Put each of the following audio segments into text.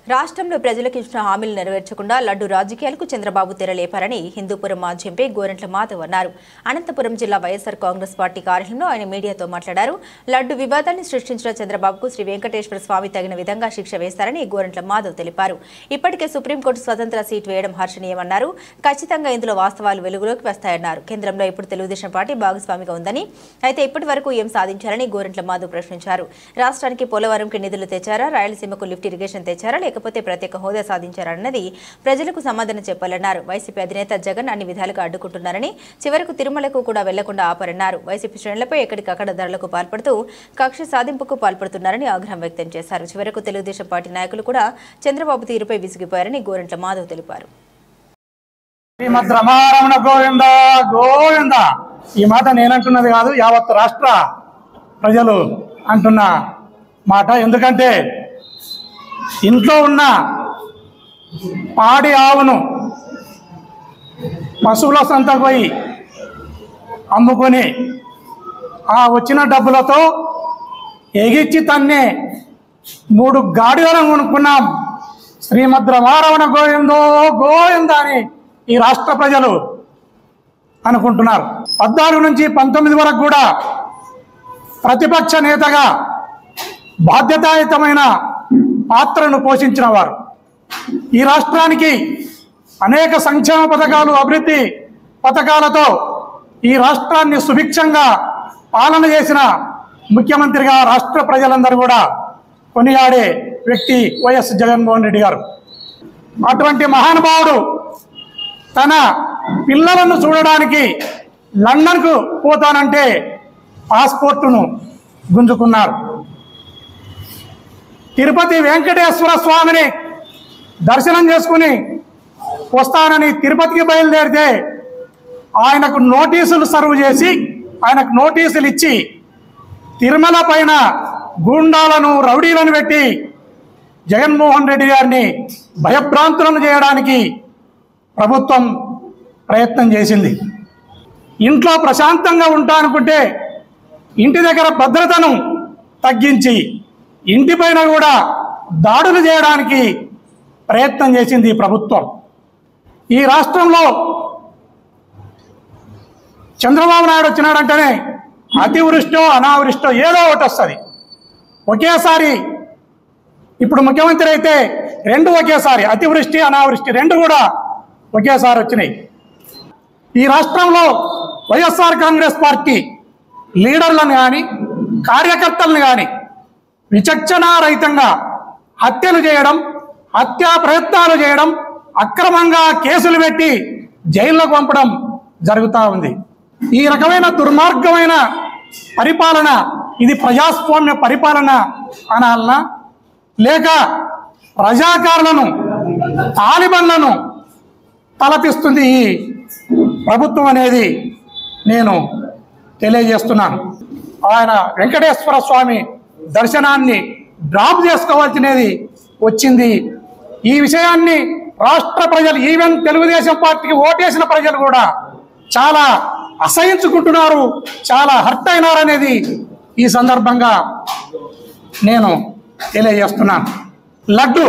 రాష్ట్రంలో ప్రజలకు ఇచ్చిన హామీలు నెరవేర్చకుండా లడ్డు రాజకీయాలకు చంద్రబాబు తెరలేపారని హిందూపురం మాజీ ఎంపీ గోరంట్ల మాధవ్ అన్నారు అనంతపురం జిల్లా వైఎస్సార్ కాంగ్రెస్ పార్టీ కార్యాలయంలో ఆయన మీడియాతో మాట్లాడారు లడ్డు వివాదాన్ని సృష్టించిన చంద్రబాబుకు శ్రీ వెంకటేశ్వర స్వామి తగిన విధంగా శిక్ష వేస్తారని గోరంట్ల మాధవ్ తెలిపారు ఇప్పటికే సుప్రీంకోర్టు స్వతంత్ర సీటు వేయడం హర్షణీయమన్నారు ఖచ్చితంగా ఇందులో వాస్తవాలు వెలుగులోకి వస్తాయన్నారు కేంద్రంలో ఇప్పుడు తెలుగుదేశం పార్టీ భాగస్వామిగా ఉందని అయితే ఇప్పటి వరకు ఏం సాధించారని గోరంట్ల మాధవ్ ప్రశ్నించారు రాష్ట్రానికి పోలవరంకి నిధులు తెచ్చారా రాయలసీమకు లిఫ్ట్ ఇరిగేషన్ తెచ్చారా లేకపోతే ప్రత్యేక హోదా సాధించారన్నది ప్రజలకు సమాధానం చెప్పాలన్నారు వైసీపీ అధినేత జగన్ అన్ని విధాలుగా అడ్డుకుంటున్నారని చివరకు తిరుమలకు కూడా వెళ్లకుండా ఆపరన్నారు వైసీపీ శ్రేణులపై ఎక్కడికక్కడ ధరలకు పాల్పడుతూ కక్ష సాధింపుకు పాల్పడుతున్నారని ఆగ్రహం వ్యక్తం చేశారు చివరకు తెలుగుదేశం పార్టీ నాయకులు కూడా చంద్రబాబు తీరుపై విసిగిపోయారని గోరంట్ల మాధవ్ తెలిపారు శ్రీమద్ రమారమణ గోవింద గోవింద ఈ మాట నేనంటున్నది కాదు యావత్ రాష్ట్ర ప్రజలు అంటున్న మాట ఎందుకంటే ఇంట్లో ఉన్న పాడి ఆవును పశువుల సంతకు పోయి అమ్ముకొని ఆ వచ్చిన డబ్బులతో ఎగిచ్చి తన్నే మూడు గాడిదలను కొనుక్కున్నాం శ్రీమద్ రమారమణ గోవిందో గోవింద అని ఈ రాష్ట్ర ప్రజలు అనుకుంటున్నారు పద్నాలుగు నుంచి పంతొమ్మిది వరకు కూడా ప్రతిపక్ష నేతగా బాధ్యతాయుతమైన పాత్రను పోషించిన వారు ఈ రాష్ట్రానికి అనేక సంక్షేమ పథకాలు అభివృద్ధి పథకాలతో ఈ రాష్ట్రాన్ని సుభిక్షంగా పాలన చేసిన ముఖ్యమంత్రిగా రాష్ట్ర ప్రజలందరూ కూడా కొనియాడే వ్యక్తి వైఎస్ జగన్మోహన్ రెడ్డి గారు అటువంటి మహానుభావుడు తన పిల్లలను చూడడానికి లండన్కు పోతానంటే పాస్పోర్టును గుంజుకున్నారు తిరుపతి వెంకటేశ్వర స్వామిని దర్శనం చేసుకుని వస్తానని తిరుపతికి బయలుదేరితే ఆయనకు నోటీసులు సర్వ్ చేసి ఆయనకు నోటీసులు ఇచ్చి తిరుమల పైన గూండాలను రౌడీలను పెట్టి జగన్మోహన్ రెడ్డి గారిని భయభ్రాంతులను చేయడానికి ప్రభుత్వం ప్రయత్నం చేసింది ఇంట్లో ప్రశాంతంగా ఉంటా అనుకుంటే ఇంటి దగ్గర భద్రతను తగ్గించి ఇంటిపైన కూడా దాడులు చేయడానికి ప్రయత్నం చేసింది ఈ ప్రభుత్వం ఈ రాష్ట్రంలో చంద్రబాబు నాయుడు వచ్చినాడంటేనే అతివృష్టో అనావృష్టో ఏదో ఒకటి వస్తుంది ఒకేసారి ఇప్పుడు ముఖ్యమంత్రి అయితే రెండు ఒకేసారి అతివృష్టి అనావృష్టి రెండు కూడా ఒకేసారి వచ్చినాయి ఈ రాష్ట్రంలో వైఎస్ఆర్ కాంగ్రెస్ పార్టీ లీడర్లను కానీ కార్యకర్తలను కానీ విచక్షణారహితంగా హత్యలు చేయడం హత్యా ప్రయత్నాలు చేయడం అక్రమంగా కేసులు పెట్టి జైల్లోకి పంపడం జరుగుతూ ఉంది ఈ రకమైన దుర్మార్గమైన పరిపాలన ఇది ప్రజాస్వామ్య పరిపాలన అనాలనా లేక రజాకారులను తాలిబన్లను తలపిస్తుంది ఈ ప్రభుత్వం అనేది నేను తెలియజేస్తున్నాను ఆయన వెంకటేశ్వర స్వామి దర్శనాన్ని డ్రాప్ చేసుకోవాల్సినది వచ్చింది ఈ విషయాన్ని రాష్ట్ర ప్రజలు ఈవెన్ తెలుగుదేశం పార్టీకి ఓటేసిన ప్రజలు కూడా చాలా అసహించుకుంటున్నారు చాలా హర్ట్ అయినారనేది ఈ సందర్భంగా నేను తెలియజేస్తున్నాను లడ్డు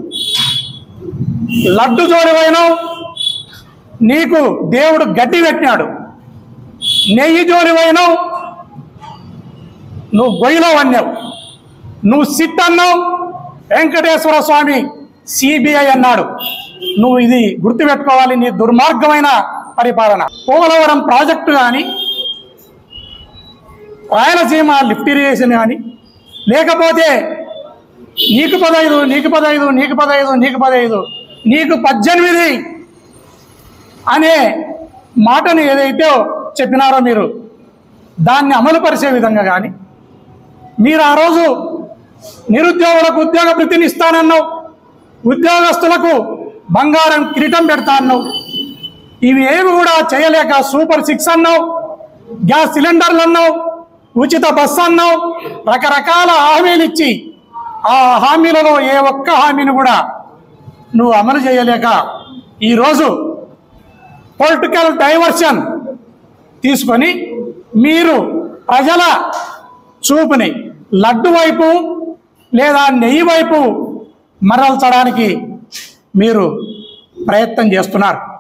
లడ్డు జోలివైనావు నీకు దేవుడు గడ్డి పెట్టినాడు నెయ్యి జోలివైనావు నువ్వు గొయ్యిలో అన్నావు నువ్వు సిట్ అన్నావు వెంకటేశ్వర స్వామి సిబిఐ అన్నాడు నువ్వు ఇది గుర్తుపెట్టుకోవాలి నీ దుర్మార్గమైన పరిపాలన పోలవరం ప్రాజెక్టు కానీ రాయలసీమ లిఫ్ట్ ఇరిగేషన్ కానీ లేకపోతే నీకు పదహైదు నీకు పదహైదు నీకు పదహైదు నీకు పదహైదు నీకు పద్దెనిమిది అనే మాటను ఏదైతే చెప్పినారో మీరు దాన్ని అమలుపరిచే విధంగా కానీ మీరు ఆ రోజు నిరుద్యోగులకు ఉద్యోగ వృత్తిని ఇస్తానన్నావు ఉద్యోగస్తులకు బంగారం కిరీటం పెడతా అన్నావు ఇవి ఏమి కూడా చేయలేక సూపర్ సిక్స్ అన్నావు గ్యాస్ సిలిండర్లు అన్నావు ఉచిత బస్సు అన్నావు రకరకాల హామీలు ఇచ్చి ఆ హామీలలో ఏ ఒక్క హామీని కూడా నువ్వు అమలు చేయలేక ఈరోజు పొలిటికల్ డైవర్షన్ తీసుకొని మీరు ప్రజల చూపుని లడ్డు వైపు లేదా నెయ్యి వైపు మరల్చడానికి మీరు ప్రయత్నం చేస్తున్నారు